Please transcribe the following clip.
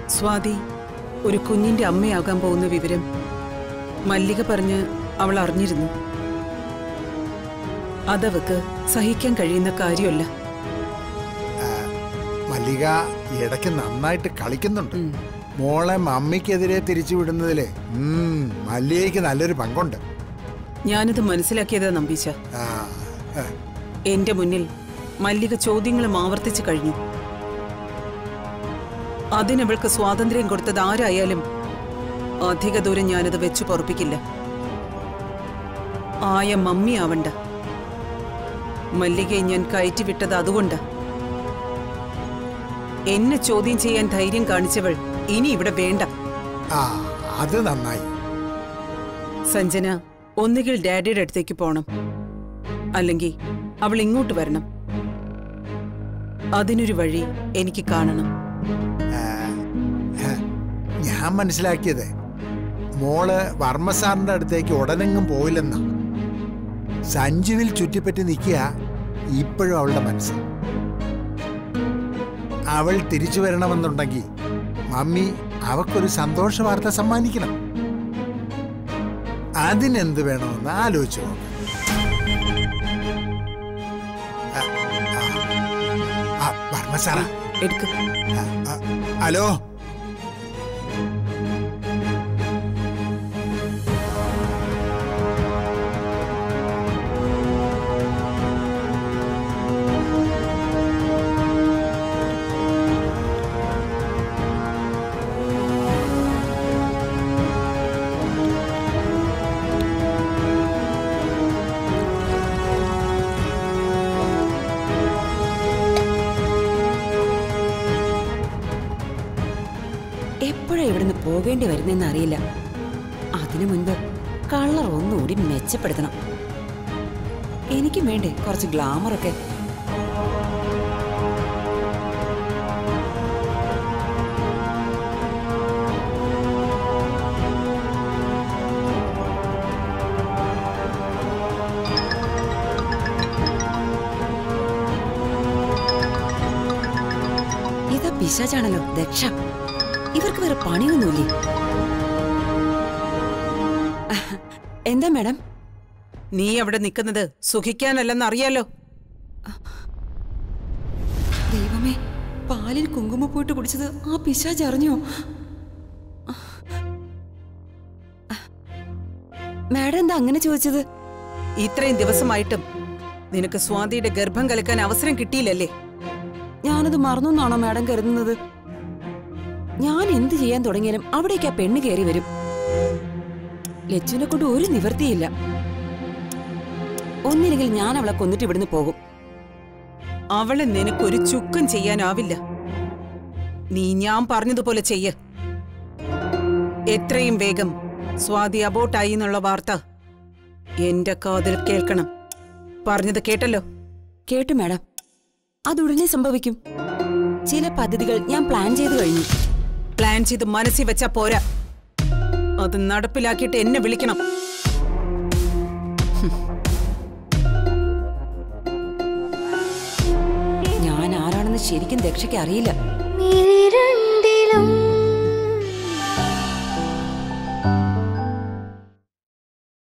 സ്വാതി ഒരു കുഞ്ഞിന്റെ അമ്മയാകാൻ പോകുന്ന വിവരം മല്ലിക പറഞ്ഞ് അവൾ അറിഞ്ഞിരുന്നു അതവക്ക് സഹിക്കാൻ കഴിയുന്ന കാര്യമല്ല മല്ലിക ഇടയ്ക്ക് നന്നായിട്ട് കളിക്കുന്നുണ്ട് മോളെ മമ്മിക്കെതിരെ തിരിച്ചു വിടുന്നതില് ഉം, മല്ലികയ്ക്ക് നല്ലൊരു പങ്കുണ്ട് ഞാനത് മനസ്സിലാക്കിയതാ നമ്പീശ ആ, ആ, എന്റെ മുന്നിൽ മല്ലിക ചോദ്യങ്ങളും ആവർത്തിച്ചു കഴിഞ്ഞു അതിനവൾക്ക് സ്വാതന്ത്ര്യം കൊടുത്തത് ആരായാലും അധിക ദൂരം ഞാനത് വെച്ചു പൊറപ്പിക്കില്ല ആയ മമ്മി ആവണ്ട മല്ലികയെ ഞാൻ കയറ്റിവിട്ടത് അതുകൊണ്ട് എന്നെ ചോദ്യം ചെയ്യാൻ ധൈര്യം കാണിച്ചവൾ ഇനി ഇവിടെ വേണ്ട ആ അത് നന്നായി സഞ്ജന ഒന്നുകിൽ ഡാഡിയുടെ അടുത്തേക്ക് പോണം അല്ലെങ്കിൽ അവൾ ഇങ്ങോട്ട് വരണം അതിനൊരു വഴി എനിക്ക് കാണണം ഞാൻ മനസ്സിലാക്കിയത് മോള് വർമ്മ സാറിന്റെ അടുത്തേക്ക് ഉടനെങ്ങും പോയില്ലെന്ന സഞ്ജുവിൽ ചുറ്റിപ്പറ്റി നിൽക്കുക ഇപ്പോഴും അവളുടെ മനസ്സ് അവൾ തിരിച്ചു വരണമെന്നുണ്ടെങ്കിൽ മമ്മി അവക്കൊരു സന്തോഷ വാർത്ത സമ്മാനിക്കണം അതിനെന്ത് വേണമെന്ന് ആലോചിച്ചു നോക്ക്. ആ, ആ, ആ, വർമ്മ സാറാ എടുക്ക് ആ, ആ, ഹലോ എപ്പോഴാ ഇവിടുന്ന് പോകേണ്ടി വരുന്നെന്ന് അറിയില്ല അതിനു മുൻപ് കളർ ഒന്നുകൂടി മെച്ചപ്പെടുത്തണം എനിക്കും വേണ്ടേ കുറച്ച് ഗ്ലാമറൊക്കെ ഇതാ പിശാചാണല്ലോ ദക്ഷ ഇവർക്ക് വേറെ പണിയൊന്നുമില്ലേ അഹ്, എന്താ മാഡം നീ അവിടെ നിൽക്കുന്നത് സുഖിക്കാനല്ലെന്ന് അറിയാലോ ദൈവമേ പാലിൽ കുങ്കുമ പോയിട്ട് കുടിച്ചത് ആ പിശാച് അറിഞ്ഞോ മാഡം എന്താ അങ്ങനെ ചോദിച്ചത് ഇത്രയും ദിവസമായിട്ടും നിനക്ക് സ്വാതിയുടെ ഗർഭം കലക്കാൻ അവസരം കിട്ടിയില്ലല്ലേ ഞാനത് മറന്നു എന്നാണോ മാഡം കരുതുന്നത് ഞാൻ എന്ത് ചെയ്യാൻ തുടങ്ങിയാലും അവിടേക്ക് ആ പെണ്ണ് കയറി വരും ലച്ചുവിനെ കൊണ്ട് ഒരു നിവർത്തിയില്ല ഒന്നില്ലെങ്കിൽ ഞാൻ അവളെ കൊന്നിട്ട് ഇവിടുന്ന് പോകും അവളെ നിനക്കൊരു ചുക്കും ചെയ്യാനാവില്ല നീ ഞാൻ പറഞ്ഞതുപോലെ ചെയ്യ എത്രയും വേഗം സ്വാതി അബോട്ടായി എന്നുള്ള വാർത്ത എന്റെ കാതിൽ കേൾക്കണം പറഞ്ഞത് കേട്ടല്ലോ കേട്ടു മാഡം അതുടനെ സംഭവിക്കും ചില പദ്ധതികൾ ഞാൻ പ്ലാൻ ചെയ്തു കഴിഞ്ഞു പ്ലാൻ ചെയ്ത് മനസ്സിൽ വെച്ചാ പോരാ അത് നടപ്പിലാക്കിയിട്ട് എന്നെ വിളിക്കണം ഞാൻ ആരാണെന്ന് ശരിക്കും ദക്ഷയ്ക്ക് അറിയില്ല മീര